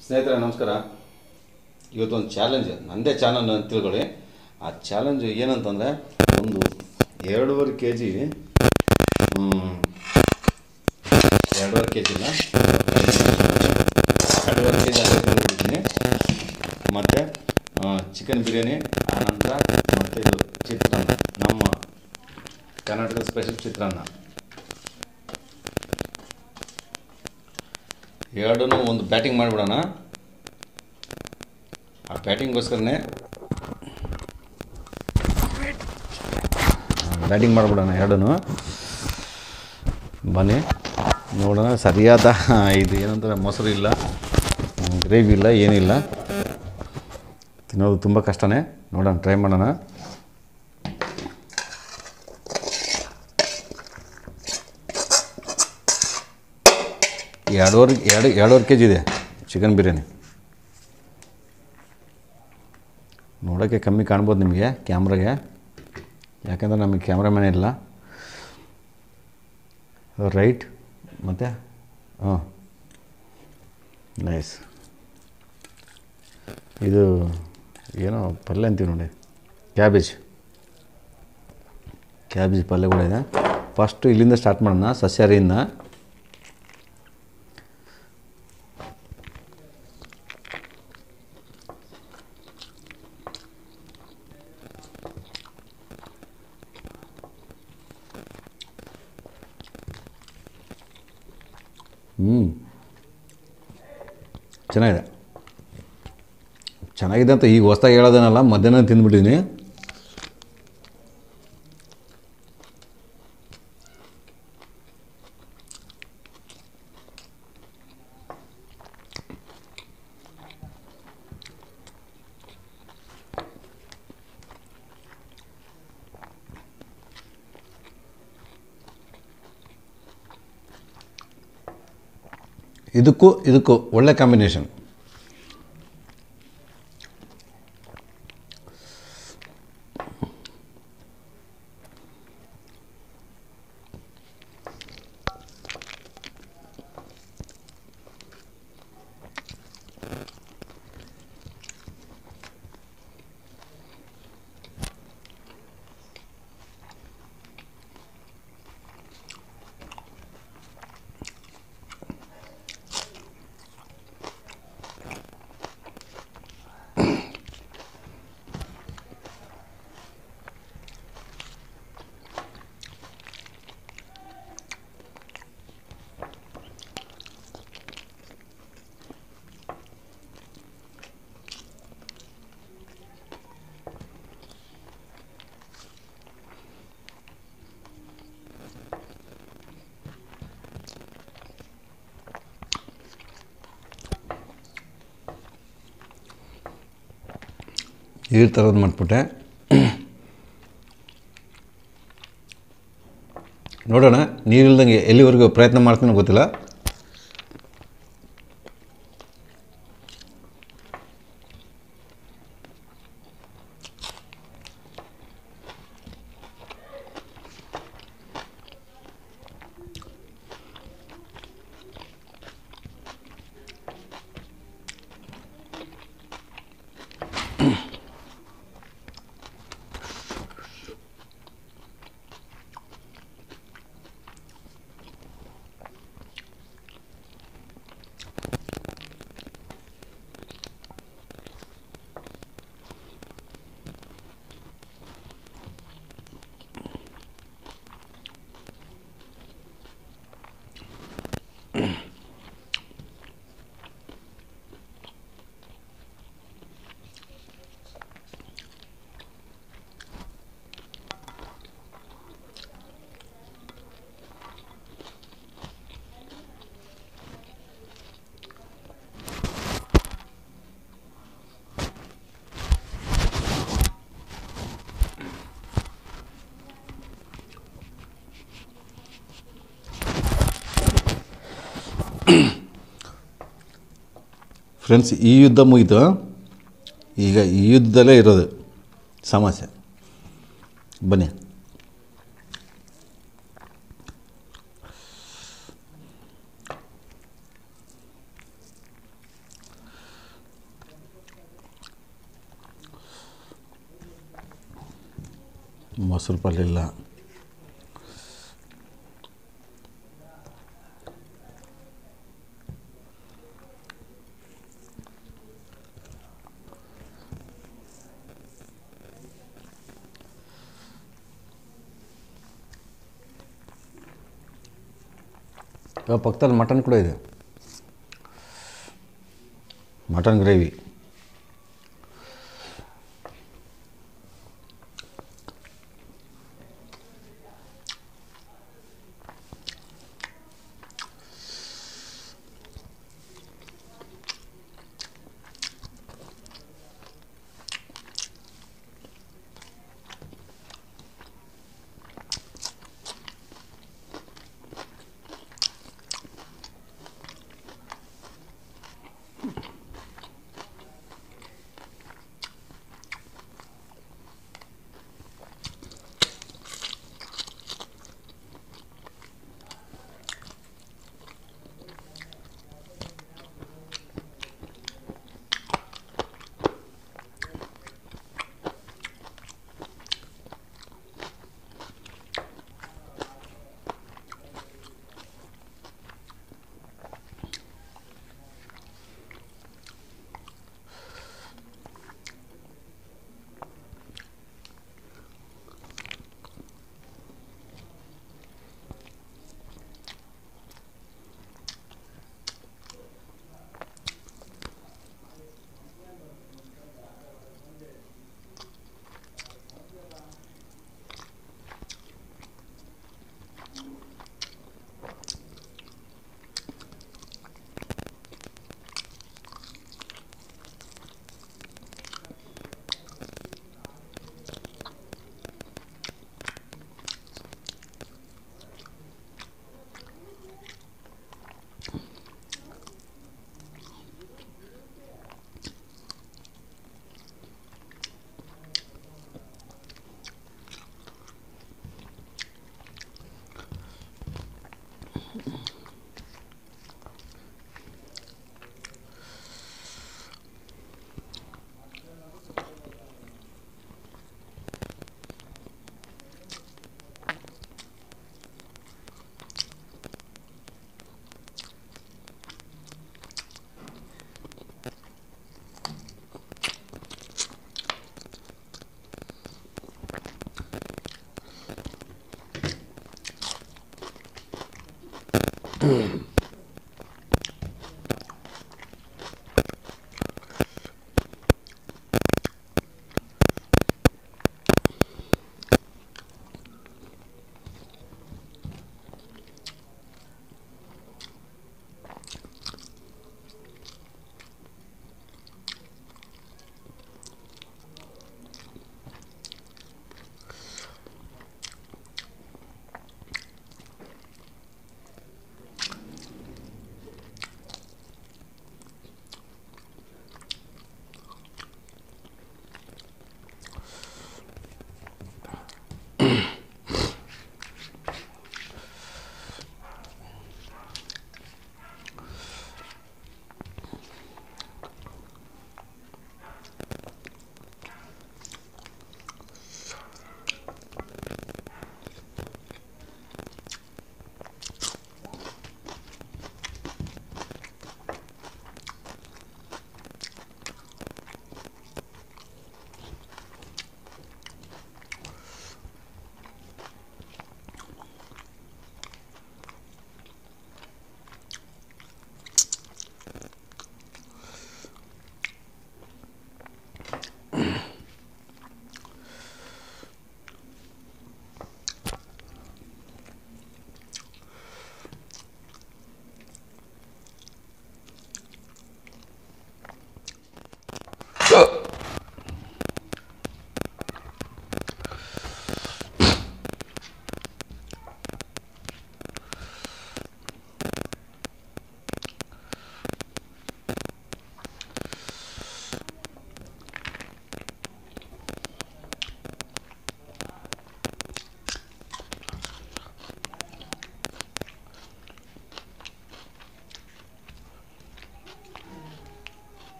ಸ್ನೇಹಿತರೆ ನಮಸ್ಕಾರ ಇವತ್ತೊಂದು ಚಾಲೆಂಜ್ ನನ್ನದೇ ಚಾನಲ್ ಅಂತ ತಿಳ್ಕೊಳ್ಳಿ ಆ ಚಾಲೆಂಜ್ ಏನಂತಂದರೆ ಒಂದು ಎರಡೂವರೆ ಕೆ ಜಿ ಎರಡೂವರೆ ಕೆ ಜಿನ ಎರಡೂವರೆ ಕೆ ಜಿ ತಂದುಬಿಟ್ಟಿದ್ದೀನಿ ಮತ್ತು ಚಿಕನ್ ಬಿರಿಯಾನಿ ಆನಂತರ ಮತ್ತು ಇದು ಚಿತ್ರಾನ್ನ ನಮ್ಮ ಕರ್ನಾಟಕದ ಸ್ಪೆಷಲ್ ಚಿತ್ರಾನ್ನ ಎರಡೂ ಒಂದು ಬ್ಯಾಟಿಂಗ್ ಮಾಡಿಬಿಡೋಣ ಆ ಬ್ಯಾಟಿಂಗ್ಗೋಸ್ಕರನೇ ಬ್ಯಾಟಿಂಗ್ ಮಾಡಿಬಿಡೋಣ ಎರಡೂ ಬನ್ನಿ ನೋಡೋಣ ಸರಿಯಾದ ಇದು ಏನಂತಾರೆ ಮೊಸರು ಇಲ್ಲ ಗ್ರೇವಿ ಇಲ್ಲ ಏನಿಲ್ಲ ತಿನ್ನೋದು ತುಂಬ ಕಷ್ಟನೇ ನೋಡೋಣ ಟ್ರೈ ಮಾಡೋಣ ಎರಡೂವರೆ ಎರಡು ಎರಡೂವರೆ ಕೆ ಜಿ ಇದೆ ಚಿಕನ್ ಬಿರಿಯಾನಿ ನೋಡೋಕ್ಕೆ ಕಮ್ಮಿ ಕಾಣ್ಬೋದು ನಿಮಗೆ ಕ್ಯಾಮ್ರಾಗೆ ಯಾಕಂದರೆ ನಮಗೆ ಕ್ಯಾಮ್ರಾಮ್ಯಾನ್ ಇಲ್ಲ ರೈಟ್ ಮತ್ತು ಹಾಂ ನೈಸ್ ಇದು ಏನೋ ಪಲ್ಯ ಅಂತೀವಿ ನೋಡಿ ಕ್ಯಾಬೇಜ್ ಕ್ಯಾಬೇಜ್ ಪಲ್ಯ ಕೂಡ ಇದೆ ಫಸ್ಟು ಇಲ್ಲಿಂದ ಸ್ಟಾರ್ಟ್ ಮಾಡೋಣ ಸಸ್ಯಾಹಾರಿಯಿಂದ ಹ್ಞೂ ಚೆನ್ನಾಗಿದೆ ಚೆನ್ನಾಗಿದೆ ಅಂತ ಈಗ ಹೊಸ್ದಾಗಿ ಹೇಳೋದೇನಲ್ಲ ಮಧ್ಯಾಹ್ನ ತಿಂದ್ಬಿಟ್ಟಿದ್ದೀನಿ ಇದಕ್ಕೂ ಇದಕ್ಕೂ ಒಳ್ಳೆ ಕಾಂಬಿನೇಷನ್ ಈ ಥರದ್ದು ಮಾಡಿಬಿಟ್ಟೆ ನೋಡೋಣ ನೀರಿಲ್ದಂಗೆ ಎಲ್ಲಿವರೆಗೂ ಪ್ರಯತ್ನ ಮಾಡ್ತೀನಿ ಗೊತ್ತಿಲ್ಲ ಫ್ರೆಂಡ್ಸ್ ಈ ಯುದ್ಧ ಮುಗಿತು ಈಗ ಈ ಯುದ್ಧದಲ್ಲೇ ಇರೋದು ಸಮಸ್ಯೆ ಬನ್ನಿ ಮೊಸರು ಪಲ್ಯ ಇಲ್ಲ ಇವಾಗ ಪಕ್ಕದಲ್ಲಿ ಮಟನ್ ಕೂಡ ಇದೆ ಮಟನ್ ಗ್ರೇವಿ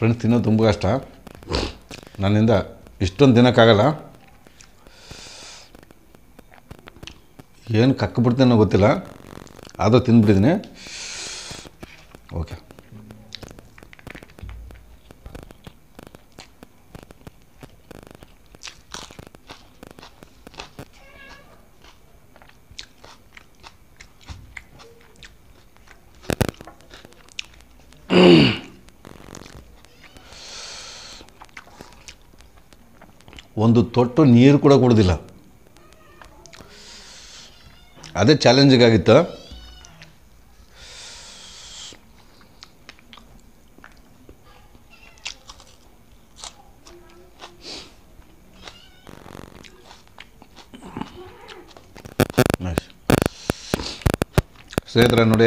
ಫ್ರೆಂಡ್ಸ್ ತಿನ್ನೋದು ತುಂಬ ಕಷ್ಟ ನನ್ನಿಂದ ಇಷ್ಟೊಂದು ತಿನ್ನೋಕ್ಕಾಗಲ್ಲ ಏನು ಕಕ್ಬಿಡ್ತೀನೋ ಗೊತ್ತಿಲ್ಲ ಆದರೂ ತಿಂದ್ಬಿಟ್ಟಿದ್ದೀನಿ ಓಕೆ ಒಂದು ತೊಟ್ಟು ನೀರು ಕೂಡ ಕುಡ್ದಿಲ್ಲ ಅದೇ ಚಾಲೆಂಜಿಗಾಗಿತ್ತು ನೈಸ್ ಸ್ನೇಹಿತರೆ ನೋಡಿ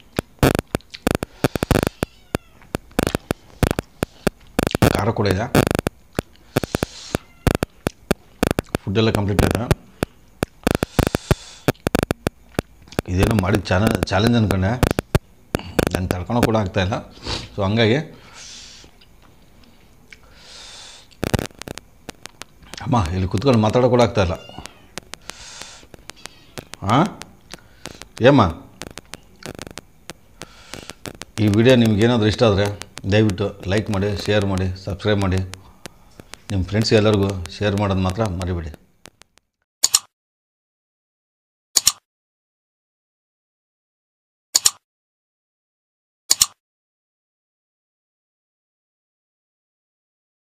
ಖಾರ ಕೂಡ ಇದೆ ಫುಡ್ಡೆಲ್ಲ ಕಂಪ್ಲೀಟ್ ಆಯ್ತಾ ಇದೇನೋ ಮಾಡಿದ ಚಾನ ಚಾಲೆಂಜ್ ಅಂದ್ಕೊಂಡೆ ನಂಗೆ ತಡ್ಕೊಳೋ ಕೂಡ ಆಗ್ತಾಯಿಲ್ಲ ಸೊ ಹಂಗಾಗಿ ಅಮ್ಮ ಇಲ್ಲಿ ಕುತ್ಕೊಂಡು ಮಾತಾಡೋ ಕೂಡ ಆಗ್ತಾಯಿಲ್ಲ ಹಾಂ ಏಮ್ಮ ಈ ವಿಡಿಯೋ ನಿಮ್ಗೇನಾದರೂ ಇಷ್ಟ ಆದರೆ ದಯವಿಟ್ಟು ಲೈಕ್ ಮಾಡಿ ಶೇರ್ ಮಾಡಿ ಸಬ್ಸ್ಕ್ರೈಬ್ ಮಾಡಿ ನಿಮ್ಮ ಫ್ರೆಂಡ್ಸ್ ಎಲ್ಲರಿಗೂ ಶೇರ್ ಮಾಡೋದು ಮಾತ್ರ ಮರಿಬೇಡಿ